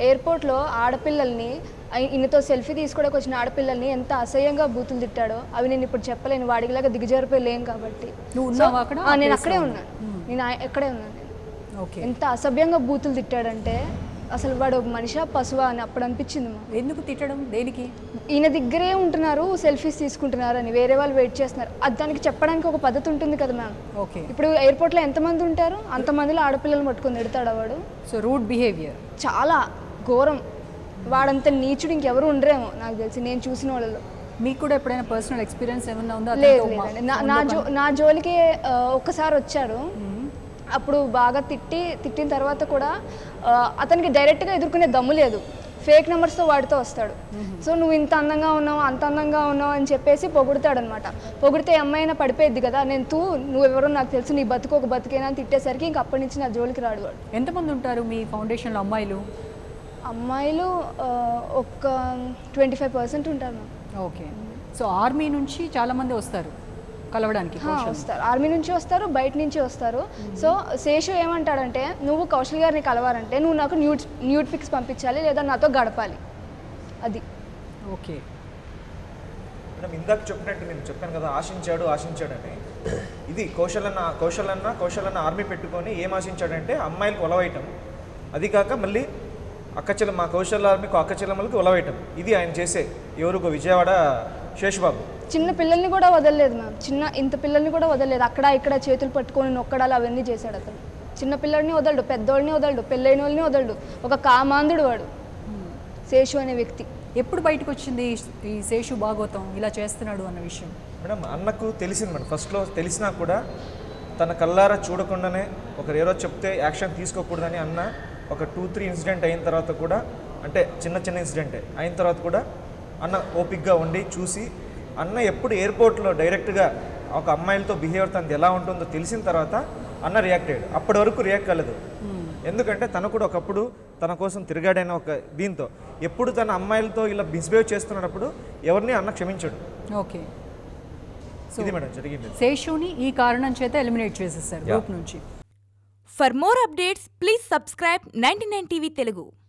ఎయిర్పోర్ట్లో ఆడపిల్లల్ని ఐ- ఈయనతో సెల్ఫీ తీసుకోవడానికి వచ్చిన ఆడపిల్లల్ని ఎంత అసహ్యంగా బూతులు తిట్టాడో అవి నేను ఇప్పుడు చెప్పలేను వాడికిలాగా దిగజారిపోయి లేను కాబట్టి నువ్వు ఉన్నావా అక్కడ? ఆ, నేను ఆ అక్కడే place లో ఉన్నాను నేను ఆ- ఎక్కడే ఉన్నాను నేను ఓకే ఎంత అసభ్యంగా బూతులు తిట్టాడంటే అసలు వాడు మనిషా పశువా అని అప్పుడు అనిపించింది మా ఎందుకు తిట్టడం దేనికి ఈయన దగ్గరే ఉంటున్నారు సెల్ఫీస్ తీసుకుంటున్నారు అని వేరే వాళ్ళు వెయిట్ చేస్తున్నారు అది దానికి చెప్పడానికి ఒక పద్ధతి ఉంటుంది కదా మ్యామ్ ఓకే ఇప్పుడు ఎయిర్పోర్ట్లో ఎంతమంది ఉంటారు అంతమందిలో ఆడపిల్లలు పట్టుకొని తిడతాడా వాడు సో రూడ్ బిహేవియర్ చాలా ఘోరం వాడంత నీచుడు ఇంకెవరు ఉండరేమో నాకు తెలిసి నేను చూసిన వాళ్ళలో మీకు కూడా ఎప్పుడైనా పర్సనల్ ఎక్స్పీరియన్స్ ఏమన్నా ఉందా లేదు అతనితో మా- లేదండి నా- నా జో నా జోలికి ఆ, ఒక్కసారి వచ్చాడు అప్పుడు బాగా తిట్టి తిట్టిన తర్వాత కూడా ఆ, అతనికి డైరెక్ట్గా ఎదుర్కొనే దమ్ము లేదు ఫేక్ నెంబర్స్తో వాడితో వస్తాడు సో నువ్వు ఇంత అందంగా ఉన్నావు అంత అందంగా ఉన్నావు అని చెప్పేసి పొగుడుతాడు అనమాట పొగిడితే ఈ అమ్మాయి అయినా పడిపోయింది కదా నేను తూ నువ్వెవరో నాకు తెలుసు నీ బతుకు ఒక బతికేనా అని తిట్టేసరికి ఇంక అప్పటి నుంచి నా జోలికి రాడు వాడు ఎంతమంది ఉంటారు మీ ఫౌండేషన్లో అమ్మాయిలు అమ్మాయిలు ఆ, ఒక ట్వంటీ ఫైవ్ పర్సెంట్ ఉంటారు మ్యామ్. ఓకే సో ఆర్మీ నుంచి చాలా మంది వస్తారు కలవడానికి హా, వస్తారు ఆర్మీ నుంచి వస్తారు బయట నుంచి వస్తారు సో శేషు ఏమంటాడంటే నువ్వు కౌశల్ గారిని కలవాలంటే నువ్వు నాకు న్యూడ్ న్యూడ్ పిక్స్ పంపించాలి లేదా నాతో గడపాలి అది ఓకే మేడం ఇందాక చెప్పినట్టు నేను చెప్పాను కదా ఆశించాడు ఆశించాడని ఇది కౌశలన్న కౌశలన్న కౌశలన్న ఆర్మీ పెట్టుకొని ఏం ఆశించాడంటే అమ్మాయిలకు ఉలవేయటం అది కాక మళ్ళీ అక్కచెల్ల మా కౌశల్ ఆర్మీకి అక్కచెల్లమ్మలకి ఉలవేయటం ఇది ఆయన చేసే ఎవరుకో విజయవాడ శేషబాబు చిన్న పిల్లల్ని కూడా వదలలేదు మ్యామ్ చిన్న ఇంత పిల్లల్ని కూడా వదలలేదు అక్కడ ఇక్కడ చేతులు పట్టుకొని నొక్కడాలు అవన్నీ చేశాడు అతను చిన్న పిల్లడిని వదలడు పెద్దోళ్ళని వదలడు పెళ్ళైన వాళ్ళని వదలడు ఒక కామాంధుడు వాడు శేషు అనే వ్యక్తి ఎప్పుడు బయటకు వచ్చింది ఈ- ఈ శేషు భాగవతం ఇలా చేస్తున్నాడు అన్న విషయం మేడం అన్నకు తెలిసింది మేడం ఫస్ట్లో తెలిసినా కూడా తన కల్లారా చూడకుండానే ఒకరు ఎవరో చెప్తే యాక్షన్ తీసుకోకూడదని అన్న ఒక టూ త్రీ ఇన్సిడెంట్ అయిన తర్వాత కూడా అంటే చిన్న చిన్న ఇన్సిడెంటే అయిన తర్వాత కూడా అన్న ఓపిక్గా ఉండి చూసి అన్న ఎప్పుడు ఎయిర్పోర్ట్లో డైరెక్ట్గా ఒక అమ్మాయిలతో బిహేవియర్ తనది ఎలా ఉంటుందో తెలిసిన తర్వాత అన్న రియాక్ట్ అయ్యాడు అప్పటి వరకు రియాక్ట్ కాలేదు ఎందుకంటే తను కూడా ఒకప్పుడు తన కోసం తిరిగాడైన ఒక దీంతో ఎప్పుడు తన అమ్మాయిలతో ఇలా మిస్బిహేవ్ చేస్తున్నప్పుడు ఎవరిని అన్న క్షమించాడు ఓకే ఇది మేడం జరిగింది శేషుని ఈ కారణం చేత ఎలిమినేట్ చేసేసారు గ్రూప్ నుంచి For more updates, please subscribe 99 TV Telugu.